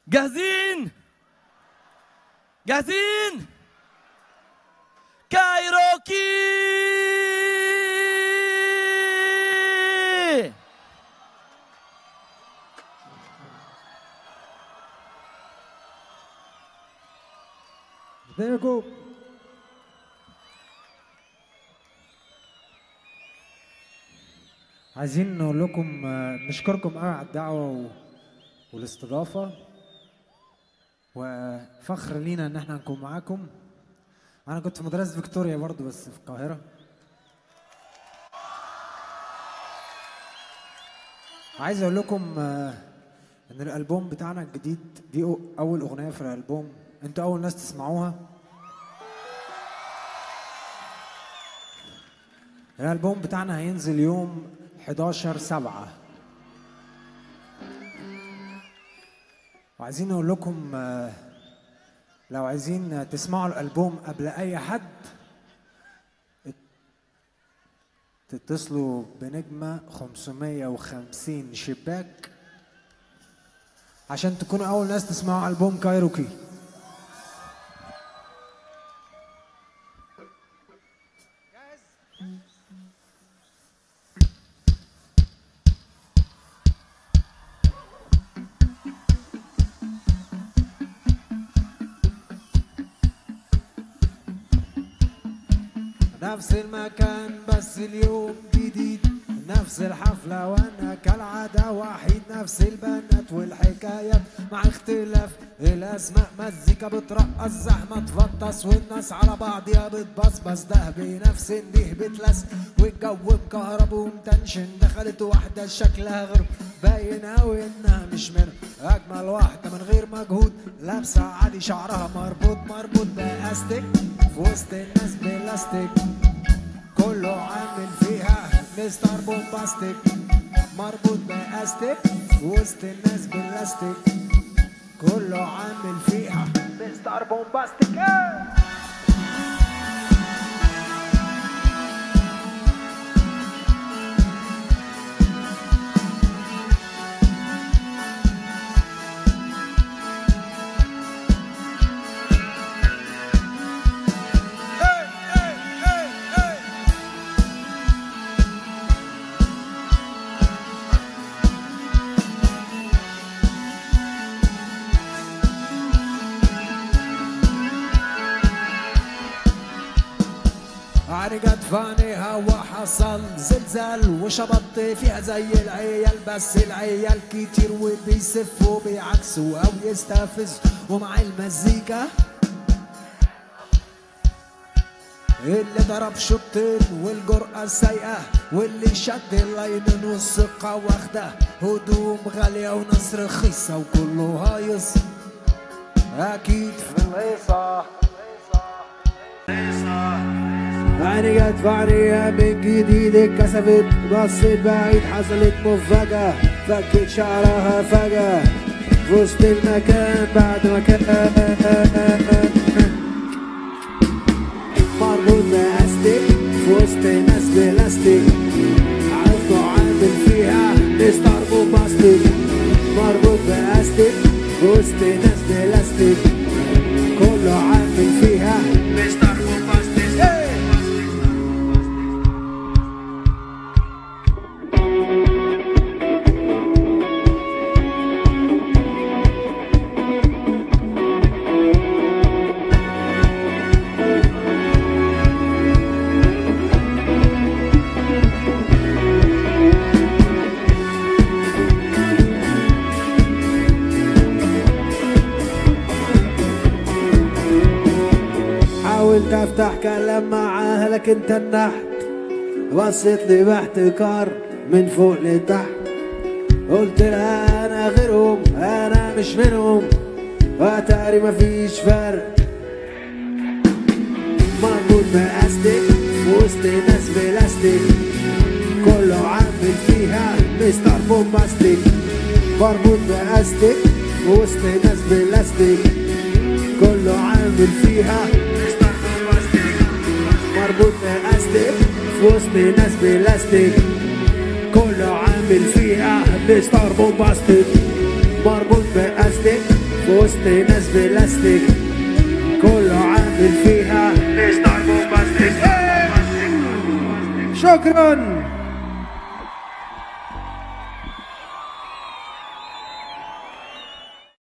جاهزين جاهزين كايروكي ازيكم عايزين نقول لكم آه، نشكركم قوي على الدعوة و... والاستضافة وفخر لينا ان احنا نكون معاكم انا كنت في مدرسة فيكتوريا برضو بس في القاهرة عايز اقول لكم آه، ان الالبوم بتاعنا الجديد دي أو- اول اغنية في الالبوم انتوا اول ناس تسمعوها الالبوم بتاعنا هينزل يوم 11 7 وعايزين نقول لكم آه، لو عايزين تسمعوا الالبوم قبل اي حد ات- تتصلوا بنجمة 550 شباك عشان تكونوا اول ناس تسمعوا البوم كايروكي نفس المكان بس اليوم جديد نفس الحفلة وانا كالعادة وحيد نفس البنات والحكايات مع اختلاف الاسماء مزيكا بترقص زحمة تفطس والناس على بعضيها بتبصبص ده بنفس النيه بتلس والجو مكهرب ومتنشن دخلت واحدة شكلها غرب باين اوي انها مش منها اجمل واحدة من غير مجهود لابسة عادي شعرها مربوط مربوط باستيك في وسط الناس بلاستيك كله عامل فيها مستر بومباستيك مربوط باستيك في وسط الناس بلاستيك كله عامل فيها مستر بومباستيك عرقت فانيها وحصل زلزال وشبط فيها زي العيال بس العيال كتير وبيسفوا بيعكسوا او يستفزوا ومع المزيكا اللي ضرب شوطين والجرأة سايقة واللي شد اللاين والثقة واخدة هدوم غالية وناس رخيصة وكله هايص أكيد في الهيصة عيني جت في عينيها من جديد اتكسفت بصيت بعيد حصلت مفاجأة فكت شعرها فجأة في وسط المكان بعد ما كان مربوط بأستيك في وسط ناس بلاستيك عرفته عامل فيها مستر بومباستيك مربوط بأستيك في وسط ناس بلاستيك كله عامل فيها مستر بومباستيك حاولت افتح كلام معاها لكن تنحت بصيت لي باحتكار من فوق لتحت قلت لها انا غيرهم انا مش منهم واتاري مفيش فرق مربوط باستيك في وسط ناس بلاستيك كله عامل فيها مستر بومباستيك مربوط باستيك في وسط ناس بلاستيك كله عامل فيها مستر بومباستيك مربوط باستيك في وسط ناس بلاستيك كله عامل فيها مستر بومباستيك مربوط باستيك في وسط ناس بلاستيك كله عامل فيها ستار بومباستيك شكرا